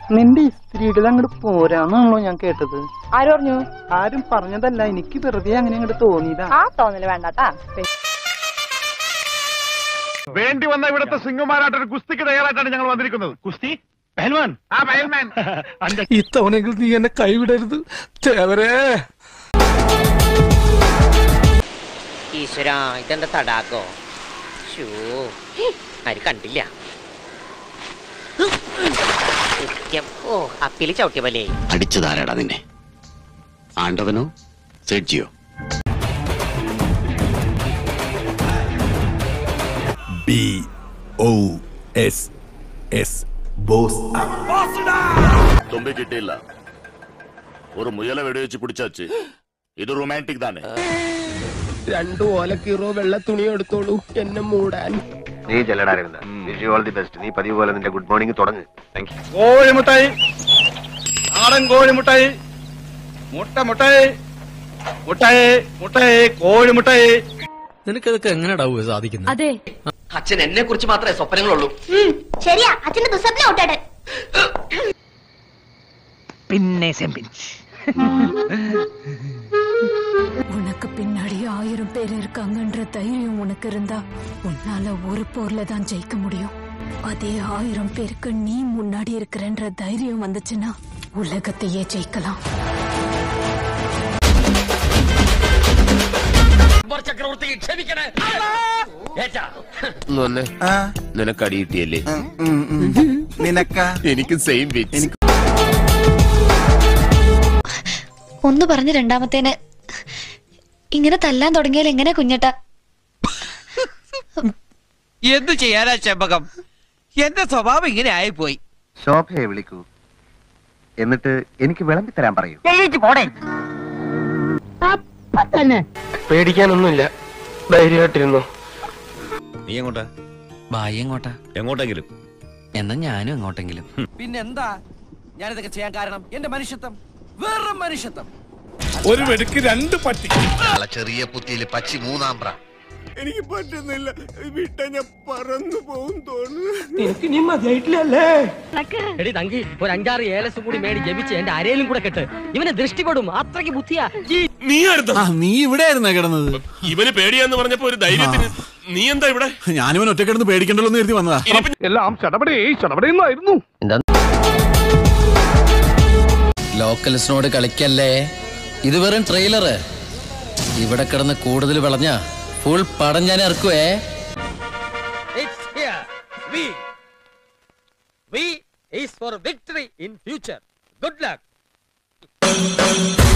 നിന്റെ സ്ത്രീകൾ അങ്ങോട്ട് പോരാന്നാണല്ലോ ഞാൻ കേട്ടത് ആര് പറഞ്ഞു ആരും പറഞ്ഞതല്ല എനിക്ക് വെറുതെ അങ്ങനെ അങ്ങോട്ട് തോന്നിയതാ ആ തോന്നല് വേണ്ടാട്ടാ വേണ്ടി വന്ന ഇവിടുത്തെ സിംഗുമാരായിട്ട് ഒരു കുസ്തിക്ക് തയ്യാറായിട്ടാണ് ഞങ്ങൾ വന്നിരിക്കുന്നത് കുസ്തി പഹൽവാൻ ആ പഹൽമാൻ ഇത്തവണെങ്കിൽ നീ എന്നെ കൈവിടരുത് ചേവരേ ഈശ്വര ഇതെന്താ തടാകോ ഷൂ ആര് കണ്ടില്ല കൃത്യം. ഓ അപ്പില് ചവിട്ടിയ പോലെ അടിച്ചതാരാടാ നിന്നെ ആണ്ടവനോ സെഡ്ജിയോ B O S S boss തുമ്പി കിട്ടിയില്ല ഒരു മുയല വെടിവെച്ച് പിടിച്ചാച്ച് ഇത് റൊമാൻറ്റിക് തന്നെ രണ്ടു ഓലക്കീറോ വെള്ള തുണി എടുത്തോളൂ എന്നെ മൂടാൻ നീ ചെല്ലടായിരുന്നു wish you all the best നീ പതിവ് പോലെ നിന്റെ ഗുഡ് മോർണിംഗ് തുടങ്ങ് താങ്ക് യു കോഴിമുട്ടായി നാടൻ കോഴിമുട്ടായി മുട്ട മുട്ടായി മുട്ടായി മുട്ടായി കോഴിമുട്ടായി നിനക്കതൊക്കെ എങ്ങനെയാടാവുക സാധിക്കുന്നത് അതെ അച്ഛൻ എന്നെ കുറിച്ച് മാത്രമേ സ്വപ്നങ്ങളുള്ളൂ ശരിയാ അച്ഛന്റെ ദുസ്വപ്നം ഔട്ടാട്ടെ உனக்கு பின்னாடி ஆயிரம் பேர் இருக்காங்கன்ற தைரியம் உனக்கு இருந்தா உன்னால ஒரு போர்ல தான் ஜெயிக்க முடியும் அதே ஆயிரம் பேருக்கு நீ முன்னாடி இருக்கிறன்ற தைரியம் வந்துச்சுன்னா உலகத்தையே ஜெயிக்கலாம் ചക്രവർത്തി ക്ഷമിക്കണേ ഏറ്റാ നിനക്ക് അടി കിട്ടിയല്ലേ നിനക്ക എനിക്ക് സെയിം വിച്ച് ഒന്ന് പറഞ്ഞ് രണ്ടാമത്തേന് ഇങ്ങനെ തല്ലാൻ തുടങ്ങിയാൽ എങ്ങനെ കുഞ്ഞട്ടാ എന്തു ചെയ്യാനാ ചെമ്പകം എന്റെ സ്വഭാവം ഇങ്ങനെ ആയിപ്പോയി ശോഭയെ വിളിക്കൂ എന്നിട്ട് എനിക്ക് വിളമ്പി തരാൻ പറയൂ പേടിക്കാനൊന്നുമില്ല ധൈര്യമായിട്ടിരുന്നു നീ എങ്ങോട്ടാ ബായി എങ്ങോട്ടാ എങ്ങോട്ടെങ്കിലും എന്നാ ഞാനും എങ്ങോട്ടെങ്കിലും പിന്നെന്താ ഞാനിതൊക്കെ ചെയ്യാൻ കാരണം എന്റെ മനുഷ്യത്വം വെറും മനുഷ്യത്വം ഒരു വെടുക്ക് രണ്ട് പട്ടി ചെറിയ പുത്തിയിൽ പച്ചി മൂന്നാം പ്രാ എനിക്ക് പറ്റുന്നില്ല വിട്ട ഞാൻ പറന്നു പോകും തോന്നുന്നു എനിക്ക് നീ മതിയായിട്ടില്ലല്ലേ എടി തങ്കി ഒരു അഞ്ചാറ് ഏലസും കൂടി മേടി ജപിച്ച് എന്റെ അരയിലും കൂടെ കെട്ട് ഇവനെ ദൃഷ്ടിപ്പെടും അത്രയ്ക്ക് ബുദ്ധിയാ നീ അടുത്ത നീ ഇവിടെ ആയിരുന്ന കിടന്നത് ഇവന് പേടിയാന്ന് പറഞ്ഞപ്പോ ഒരു ധൈര്യത്തിന് നീ എന്താ ഇവിടെ ഞാനിവൻ ഒറ്റ കിടന്ന് പേടിക്കണ്ടല്ലോ എന്ന് കരുതി വന്നതാ എല്ലാം ചടപടേ ചടപടേന്നായിരുന്നു ലോക്കൽസിനോട് കളിക്കല്ലേ ഇത് വെറും ട്രെയിലറ് ഇവിടെ കിടന്ന് കൂടുതൽ വിളഞ്ഞ ഫുൾ പടം ഞാൻ ഇറക്കുവേ V V is for victory in future good luck